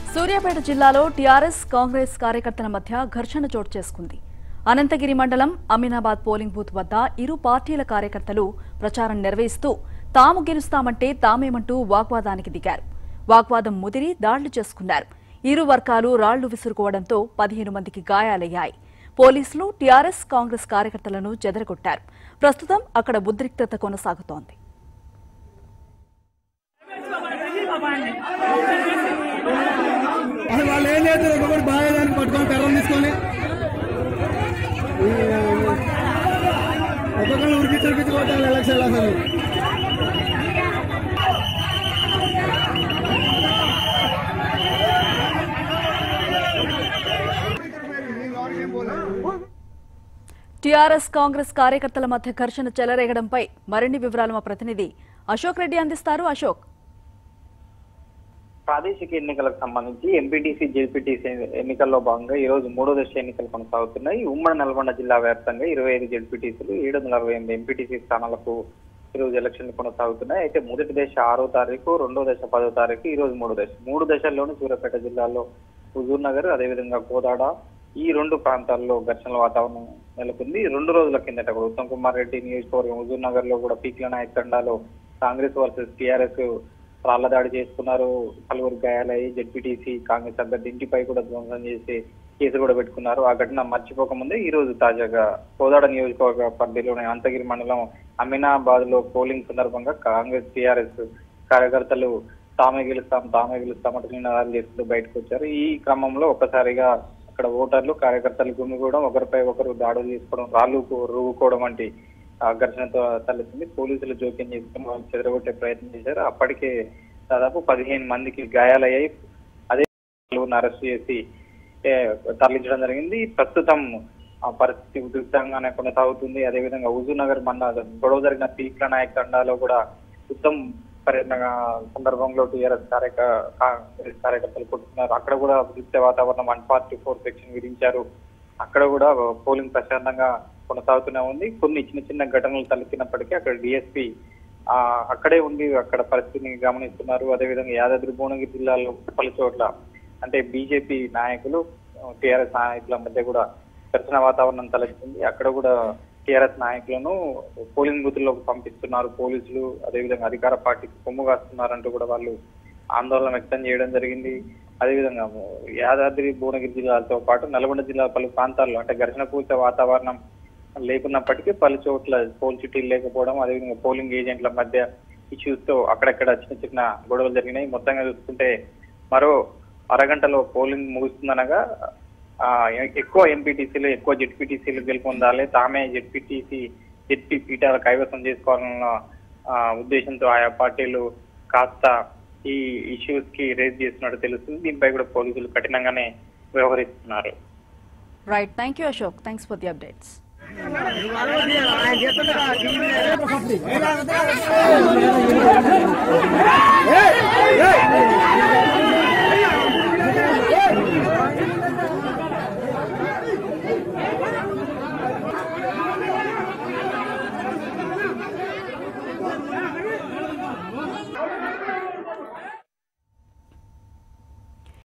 సూర్యాపేట జిల్లాలో టీఆర్ఎస్ కాంగ్రెస్ కార్యకర్తల మధ్య ఘర్షణ చోటు చేసుకుంది అనంతగిరి మండలం అమీనాబాద్ పోలింగ్ బూత్ వద్ద ఇరు పార్టీల కార్యకర్తలు ప్రచారం నిర్వహిస్తూ తాము గెలుస్తామంటే తామేమంటూ వాగ్వాదానికి దిగారు వాగ్వాదం ముదిరి దాడులు చేసుకున్నారు ఇరు వర్గాలు రాళ్లు విసురుకోవడంతో పదిహేను మందికి గాయాలయ్యాయి పోలీసులు టీఆర్ఎస్ కాంగ్రెస్ కార్యకర్తలను చెదరగొట్టారు ప్రస్తుతం అక్కడ ఉద్రిక్తత కొనసాగుతోంది అసలు వాళ్ళు ఏం చేస్తారు ఒక్కొక్కటి బాగాదానికి పట్టుకొని కర్రం తీసుకొని ఒక్కొక్కరు ఉరికిచ్చి ఉరికిచ్చి కొట్టాలి ఎలక్షన్ అసలు టీఆర్ఎస్ కాంగ్రెస్ కార్యకర్తల మధ్య ఘర్షణ చెలరేగడంపై మరిన్ని వివరాలు మా ప్రతినిధి అశోక్ రెడ్డి అందిస్తారు అశోక్ ప్రాదేశిక ఎన్నికలకు సంబంధించి ఎంపీటీసీ జెడ్పీటీసీ ఎన్నికల్లో భాగంగా ఈ రోజు మూడో దశ ఎన్నికలు కొనసాగుతున్నాయి ఉమ్మడి నల్గొండ జిల్లా వ్యాప్తంగా ఇరవై ఐదు జెడ్పీటీసీలు ఏడు వందల అరవై ఎనిమిది ఎంపీటీసీ స్థానాలకు ఈ రోజు ఎలక్షన్లు కొనసాగుతున్నాయి అయితే మొదటి దశ ఆరో తారీఖు రెండో దశ పదో తారీఖు ఈ రోజు మూడో దశ మూడు దశల్లోనూ సూర్యాపేట జిల్లాలో హుజూర్ నగర్ అదేవిధంగా కోదాడ ఈ రెండు ప్రాంతాల్లో ఘర్షణల వాతావరణం నెలకొంది రెండు రోజుల కిందట కూడా ఉత్తమ్ కుమార్ రెడ్డి నియోజకవర్గం హుజూర్ నగర్ లో కూడా పీక్ల నాయక్ తండాలో కాంగ్రెస్ వర్సెస్ టీఆర్ఎస్ రాళ్ల దాడి చేసుకున్నారు పలువురు గాయాలయ్యి జెడ్పీటీసీ కాంగ్రెస్ అభ్యర్థి ఇంటిపై కూడా ధ్వంసం చేసి కేసు కూడా పెట్టుకున్నారు ఆ ఘటన మర్చిపోకముందే ఈ రోజు తాజాగా కోదాడ నియోజకవర్గ పరిధిలోని అంతగిరి మండలం అమీనాబాద్ లో పోలింగ్ సందర్భంగా కాంగ్రెస్ టీఆర్ఎస్ కార్యకర్తలు తామే గెలుస్తాం తామే గెలుస్తాం అంటూ నినాదాలు చేస్తూ బయటకు వచ్చారు ఈ క్రమంలో ఒక్కసారిగా అక్కడ ఓటర్లు కార్యకర్తలు గుమిగూడడం ఒకరిపై ఒకరు దాడులు చేసుకోవడం రాళ్ళు రువ్వుకోవడం వంటి ఆ ఘర్షణతో తలెత్తింది పోలీసులు జోక్యం చేసుకుని వాళ్ళు చెదరగొట్టే ప్రయత్నం చేశారు అప్పటికే దాదాపు పదిహేను మందికి గాయాలయ్యాయి అదే నలుగురిని అరెస్ట్ చేసి ఏ, తరలించడం జరిగింది ప్రస్తుతం ఆ పరిస్థితి ఉద్రిక్తంగానే కొనసాగుతుంది అదేవిధంగా హుజూర్ నగర్ మన గొడవ జరిగిన పీక్ల నాయక్ తండాలో కూడా ఉత్తమ్ పర్యటన సందర్భంలో టీఆర్ఎస్ కార్యక కాంగ్రెస్ కార్యకర్తలు కొట్టుకున్నారు అక్కడ కూడా ఉద్రిక్త వాతావరణం వన్ ఫార్టీ ఫోర్ సెక్షన్ విధించారు అక్కడ కూడా పోలింగ్ ప్రశాంతంగా కొనసాగుతూనే ఉంది కొన్ని చిన్న చిన్న ఘటనలు తలెత్తినప్పటికీ అక్కడ డిఎస్పీ ఆ అక్కడే ఉండి అక్కడ పరిస్థితిని గమనిస్తున్నారు అదేవిధంగా యాదాద్రి భువనగిరి జిల్లాలో పలు చోట్ల అంటే బీజేపీ నాయకులు టీఆర్ఎస్ నాయకుల మధ్య కూడా ఘర్షణ వాతావరణం తలెత్తింది అక్కడ కూడా టీఆర్ఎస్ నాయకులను పోలింగ్ బూత్లోకి పంపిస్తున్నారు పోలీసులు అదేవిధంగా అధికార పార్టీకి కొమ్ము కాస్తున్నారంటూ కూడా వాళ్ళు ఆందోళన వ్యక్తం చేయడం జరిగింది అదేవిధంగా యాదాద్రి భువనగిరి జిల్లాలతో పాటు నల్గొండ జిల్లా పలు ప్రాంతాల్లో అంటే ఘర్షణ పూర్త వాతావరణం లేకున్నప్పటికీ పలు చోట్ల పోల్ చిటీలు లేకపోవడం అదేవిధంగా పోలింగ్ ఏజెంట్ల మధ్య ఇష్యూస్ తో అక్కడక్కడ చిన్న చిన్న గొడవలు జరిగినాయి మొత్తంగా చూసుకుంటే మరో అరగంటలో పోలింగ్ ముగుస్తుందనగా ఆ, ఎక్కువ ఎంపీటీసీలు ఎక్కువ జెడ్పీటీసీలు గెలుపొందాలి తామే జెడ్పీటీసీ జెడ్పీ పీఠాలు కైవసం చేసుకోవాలన్న ఆ, ఉద్దేశంతో ఆయా పార్టీలు కాస్త ఈ ఇష్యూస్ కి రేజ్ చేస్తున్నట్టు తెలుస్తుంది దీనిపై కూడా పోలీసులు కఠినంగానే వ్యవహరిస్తున్నారు right thank you Ashok thanks for the updates ఏయ్! ఏయ్!